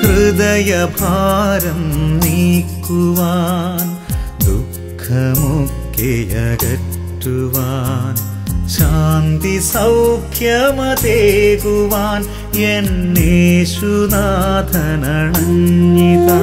ഹൃദയഭാരം നീക്കുവാൻ ദുഃഖമൊക്കെ അകറ്റുവാൻ ശാന്തി സൗഖ്യമതേകുവാൻ എന്നേശുനാഥനണഞ്ഞിത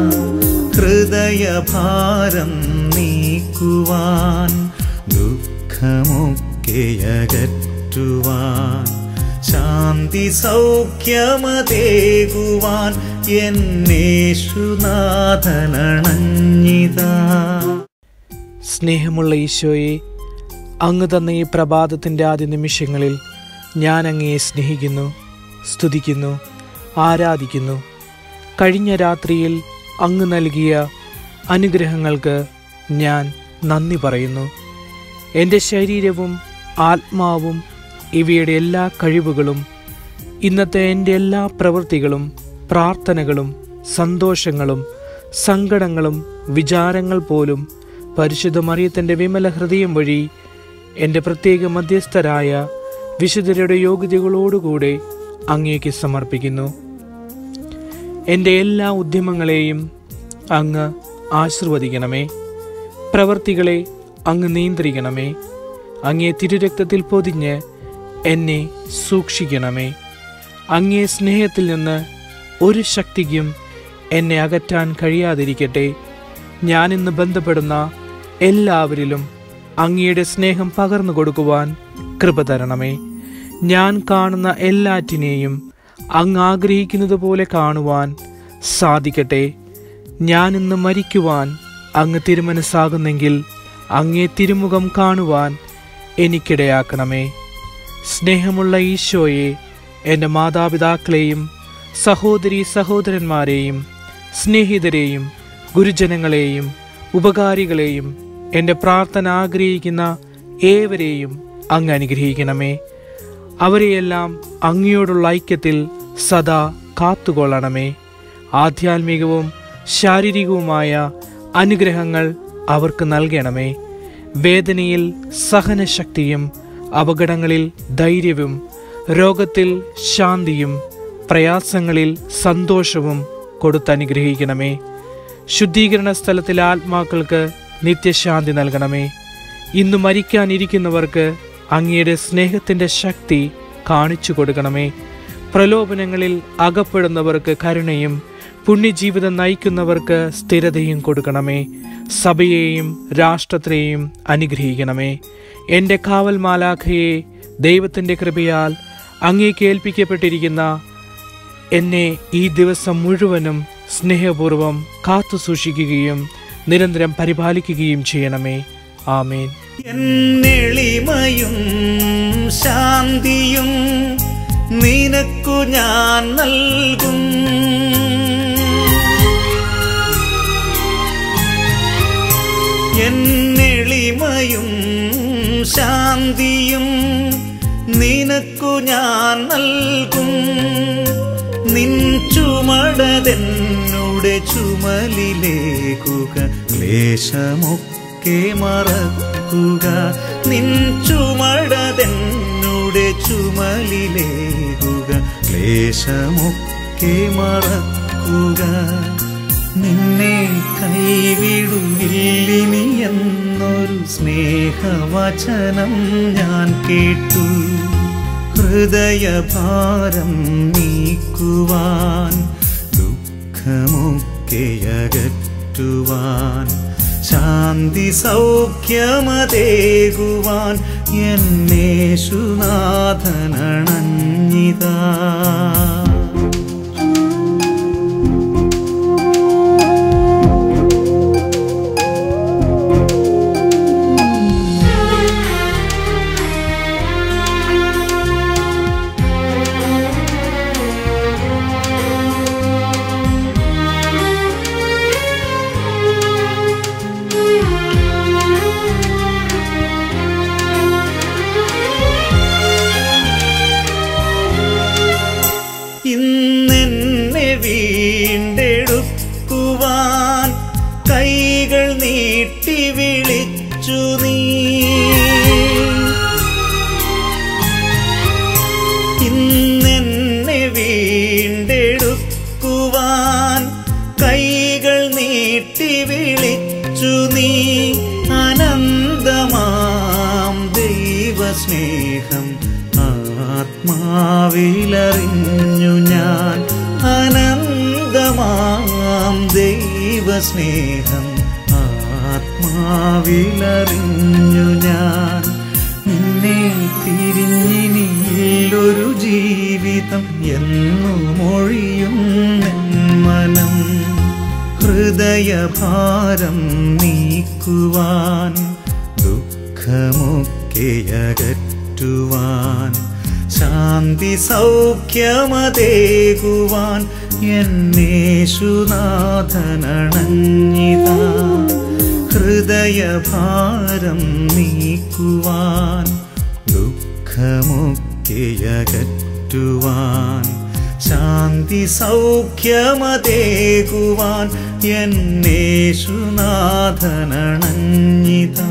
ഹൃദയഭാരം നീക്കുവാൻ ദുഃഖമൊക്കെ അകറ്റുവാൻ ശാന്തി സൗഖ്യമതേകുവാൻ എന്നേശുനാഥനണഞ്ഞിത സ്നേഹമുള്ള ഈശോയെ അങ്ങ് തന്ന ഈ പ്രഭാതത്തിൻ്റെ ആദ്യ നിമിഷങ്ങളിൽ ഞാൻ അങ്ങയെ സ്നേഹിക്കുന്നു സ്തുതിക്കുന്നു ആരാധിക്കുന്നു കഴിഞ്ഞ രാത്രിയിൽ അങ്ങ് നൽകിയ അനുഗ്രഹങ്ങൾക്ക് ഞാൻ നന്ദി പറയുന്നു എൻ്റെ ശരീരവും ആത്മാവും ഇവയുടെ എല്ലാ കഴിവുകളും ഇന്നത്തെ എൻ്റെ എല്ലാ പ്രവൃത്തികളും പ്രാർത്ഥനകളും സന്തോഷങ്ങളും സങ്കടങ്ങളും വിചാരങ്ങൾ പോലും പരിശുദ്ധ മറിയത്തിൻ്റെ വിമല ഹൃദയം വഴി എൻ്റെ പ്രത്യേക മധ്യസ്ഥരായ വിശുദ്ധരുടെ യോഗ്യതകളോടുകൂടെ അങ്ങേക്ക് സമർപ്പിക്കുന്നു എൻ്റെ എല്ലാ ഉദ്യമങ്ങളെയും അങ്ങ് ആശീർവദിക്കണമേ പ്രവർത്തികളെ അങ്ങ് നിയന്ത്രിക്കണമേ അങ്ങേ തിരുരക്തത്തിൽ പൊതിഞ്ഞ് എന്നെ സൂക്ഷിക്കണമേ അങ്ങേ സ്നേഹത്തിൽ നിന്ന് ഒരു ശക്തിക്കും എന്നെ അകറ്റാൻ കഴിയാതിരിക്കട്ടെ ഞാനിന്ന് ബന്ധപ്പെടുന്ന എല്ലാവരിലും അങ്ങയുടെ സ്നേഹം പകർന്നു കൊടുക്കുവാൻ കൃപ തരണമേ ഞാൻ കാണുന്ന എല്ലാറ്റിനെയും അങ്ങ് ആഗ്രഹിക്കുന്നത് പോലെ കാണുവാൻ സാധിക്കട്ടെ ഞാനിന്ന് മരിക്കുവാൻ അങ്ങ് തിരുമനസ്സാകുന്നെങ്കിൽ അങ്ങേ തിരുമുഖം കാണുവാൻ എനിക്കിടയാക്കണമേ സ്നേഹമുള്ള ഈശോയെ എൻ്റെ മാതാപിതാക്കളെയും സഹോദരി സഹോദരന്മാരെയും സ്നേഹിതരെയും ഗുരുജനങ്ങളെയും ഉപകാരികളെയും എൻ്റെ പ്രാർത്ഥന ആഗ്രഹിക്കുന്ന ഏവരെയും അങ്ങ് അനുഗ്രഹിക്കണമേ അവരെയെല്ലാം അങ്ങയോടുള്ള ഐക്യത്തിൽ സദാ കാത്തുകൊള്ളണമേ ആധ്യാത്മികവും ശാരീരികവുമായ അനുഗ്രഹങ്ങൾ അവർക്ക് നൽകണമേ വേദനയിൽ സഹനശക്തിയും അപകടങ്ങളിൽ ധൈര്യവും രോഗത്തിൽ ശാന്തിയും പ്രയാസങ്ങളിൽ സന്തോഷവും കൊടുത്തനുഗ്രഹിക്കണമേ ശുദ്ധീകരണ സ്ഥലത്തിലെ ആത്മാക്കൾക്ക് നിത്യശാന്തി നൽകണമേ ഇന്ന് മരിക്കാനിരിക്കുന്നവർക്ക് അങ്ങയുടെ സ്നേഹത്തിൻ്റെ ശക്തി കാണിച്ചു കൊടുക്കണമേ പ്രലോഭനങ്ങളിൽ അകപ്പെടുന്നവർക്ക് കരുണയും പുണ്യജീവിതം നയിക്കുന്നവർക്ക് സ്ഥിരതയും കൊടുക്കണമേ സഭയെയും രാഷ്ട്രത്തെയും അനുഗ്രഹിക്കണമേ എൻ്റെ കാവൽ മാലാഖയെ ദൈവത്തിൻ്റെ കൃപയാൽ അങ്ങേക്ക് ഏൽപ്പിക്കപ്പെട്ടിരിക്കുന്ന എന്നെ ഈ ദിവസം മുഴുവനും സ്നേഹപൂർവം കാത്തു സൂക്ഷിക്കുകയും നിരന്തരം പരിപാലിക്കുകയും ചെയ്യണമേ ആമേൻ എന്നെളിമയും ശാന്തിയും നിനക്കു ഞാൻ നൽകും എന്നെളിമയും ശാന്തിയും നിനക്കു ഞാൻ നൽകും നിൻ ചുമടതെന്നുടെ ചുമലിലേക്കുക ക്ലേശമൊക്കെ മറക്കുക നിൻ ചുമടതെന്നുടെ ചുമലിലേക്കുക ക്ലേശമൊക്കെ മറക്കുക നിന്നെ കൈവിടുന്നില്ലിനി എന്നൊരു സ്നേഹവചനം ഞാൻ കേട്ടു ഹൃദയഭാരം നീക്കുവാൻ ദുഃഖമൊക്കെ അകറ്റുവാൻ ശാന്തി സൗഖ്യമതേകുവാൻ എന്നേശുനാഥനണഞ്ഞിതാ ഇന്നെന്നെ വീണ്ടെടുക്കുവാൻ കൈകൾ നീട്ടി വിളിച്ചു നീ ഇന്നെന്നെ വീണ്ടെടുക്കുവാൻ സ്നേഹം ആത്മാവിലറിഞ്ഞു ഞാൻ അനന്തമാം ദൈവസ്നേഹം ആത്മാവിലറിഞ്ഞു ഞാൻ നിന്നെ തിരിഞ്ഞിനില്ലൊരു ജീവിതം എന്നു മൊഴിയും മനം ഹൃദയഭാരം നീക്കുവാൻ ദുഃഖമൊക്കെയകറ്റുവാൻ ശാന്തി സൗഖ്യമതേകുവാൻ എന്നേശുനാഥനണഞ്ഞിതാ ഹൃദയഭാരം നീക്കുവാൻ ദുഃഖമൊക്കെയകറ്റുവാൻ ശാന്തി സൗഖ്യമതേകുവാൻ എന്നേശുനാഥനണഞ്ഞിതാ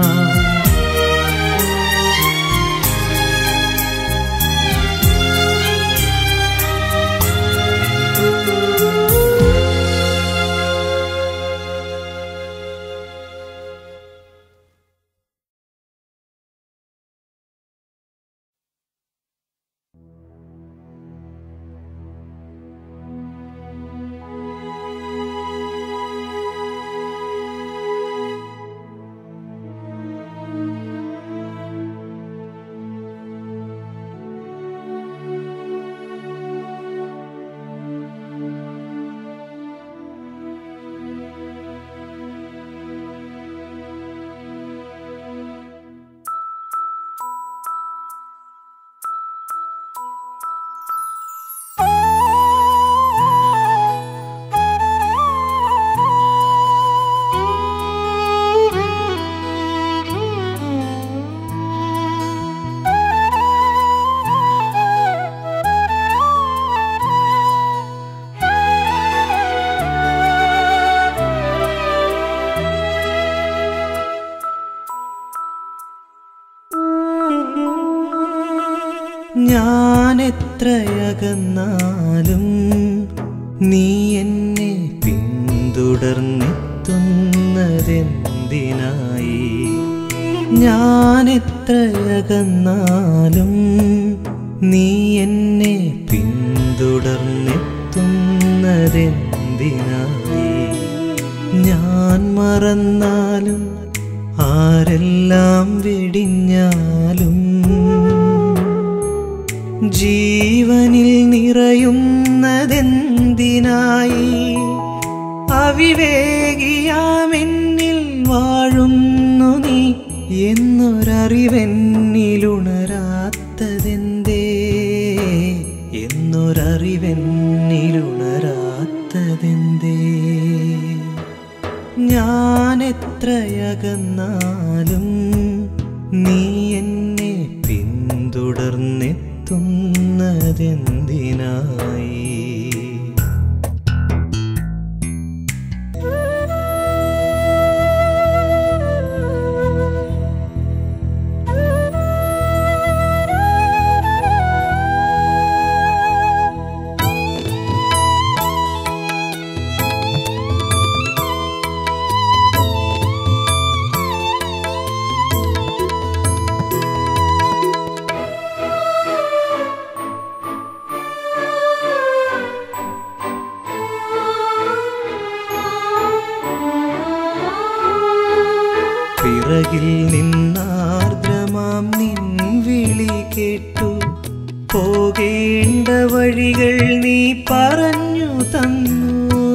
ഞാൻ എത്രയകന്നാലും നീ എന്നെ പിന്തുടർന്നെത്തുന്നതെന്തിനായി ഞാൻ എത്രയകന്നാലും നീ എന്നെ പിന്തുടർന്നെത്തുന്നതെന്തിനായി ഞാൻ മറന്നാലും ആരെല്ലാം വെടിഞ്ഞാലും ജീവനിൽ നിറയുന്നതെന്തിനായി അവിവേകിയാമെന്നിൽ വാഴുന്നു നീ എന്നൊരറിവെന്നിലുണരാത്തതെന്തേ എന്നൊരറിവെന്നിലുണരാത്തതെന്തേ ഞാൻ എത്രയകന്നാലും നീ എന്നെ പിന്തുടർന്നെത്തുന്നതെന്തിനായി പിറകിൽ നിന്നാർദ്രമാം നിൻ വിളി കേട്ടു പോകേണ്ട വഴികൾ നീ പറഞ്ഞു തന്നു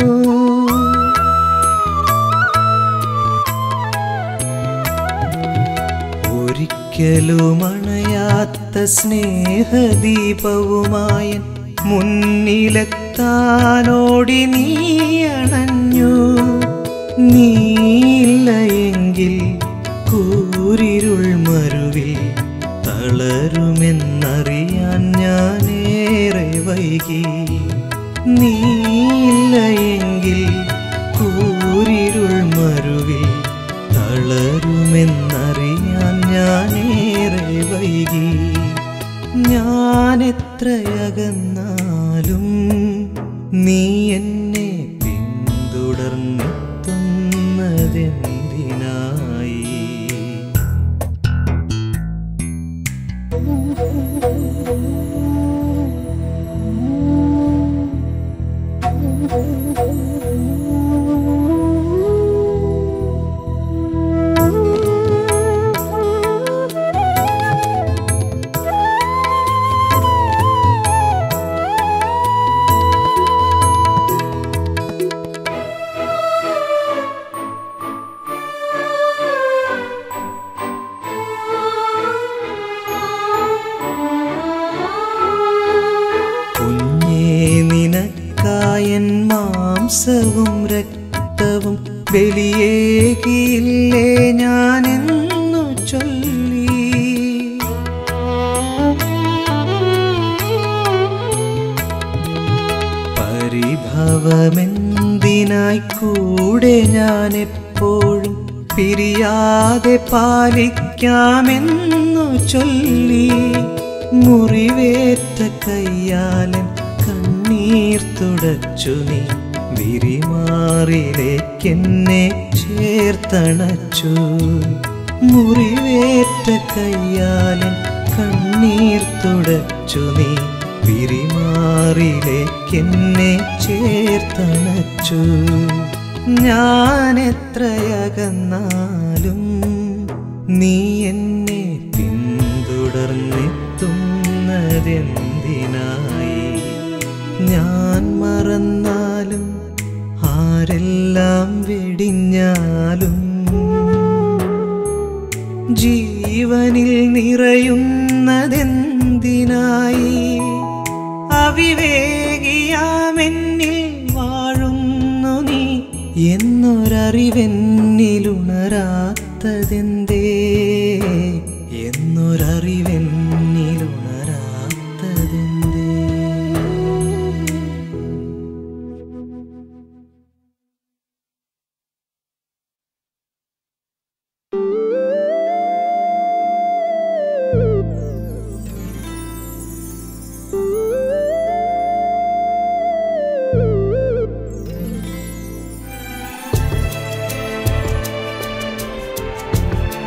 ഒരിക്കലും അണയാത്ത സ്നേഹദീപവുമായ മുന്നിലെത്താനോടി നീ അണഞ്ഞു നീയില്ലയെങ്കിൽ കൂരിരുൾ മരുവിൽ തളരുമെന്നറിയാൻ ഞാനേറെ വൈകി നീയില്ലയെങ്കിൽ കൂരിരുൾ മരുവിൽ തളരുമെന്നറിയാൻ ഞാനേറെ വൈകി ഞാൻ എത്രയകന്നാലും നീ എന്നെ പിന്തുടർന്നെത്തുന്നതെന്തിനായി നിനക്കായൻ മാംസവും രക്തവും ബലിയേകിയില്ലേ ഞാനെന്നു ചൊല്ലി പരിഭവമെന്തിനായി കൂടെ ഞാൻ എപ്പോഴും പിരിയാതെ പാലിക്കാമെന്നു ചൊല്ലി മുറിവേറ്റ കയ്യാലൻ കണ്ണീർ തുടച്ചു നീ വിരിമാറിലേക്കെന്നെ ചേർത്തണച്ചു മുറിവേറ്റ കയ്യാലൻ കണ്ണീർ തുടച്ചു നീ വിരിമാറിലേക്കെന്നെ ചേർത്തണച്ചു ഞാൻ എത്രയകന്നാലും നീ എന്നെ പിന്തുടർന്നെത്തുന്നതെന്തിനായി ഞാൻ മറന്നാലും ആരെല്ലാം വെടിഞ്ഞാലും ജീവനിൽ നിറയുന്നതെന്തിനായി അവിവേകിയാമെന്നിൽ വാഴുന്നു നീ എന്നൊരറിവെന്നിലുണരാത്തതെന്തേ എന്നൊരറിവെന്നിലുണരാത്തതെന്തേ ും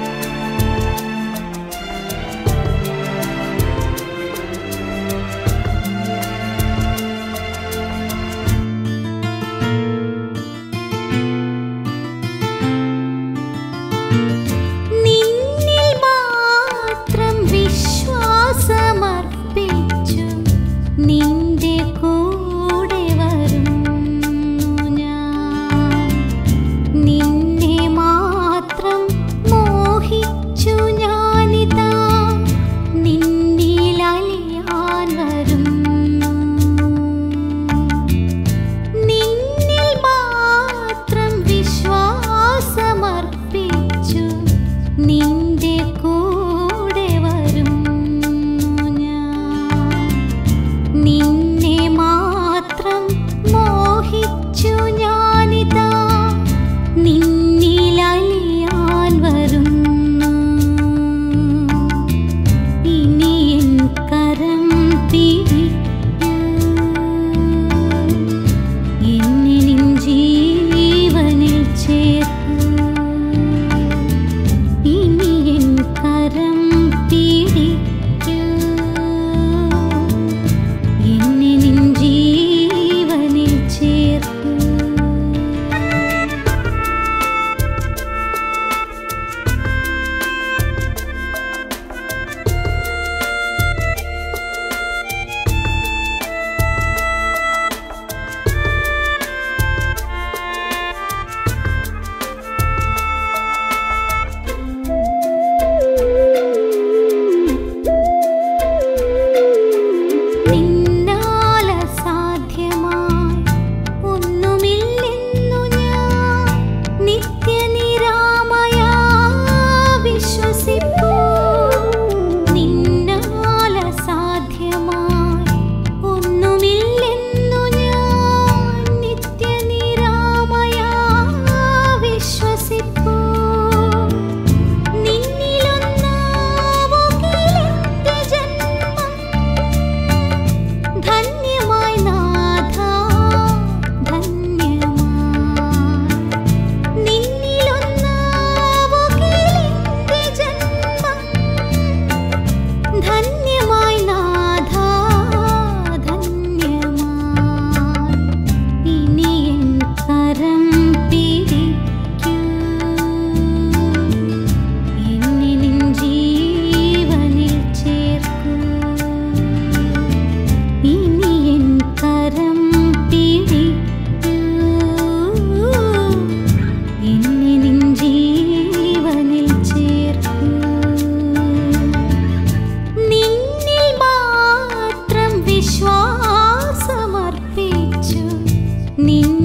നിൻ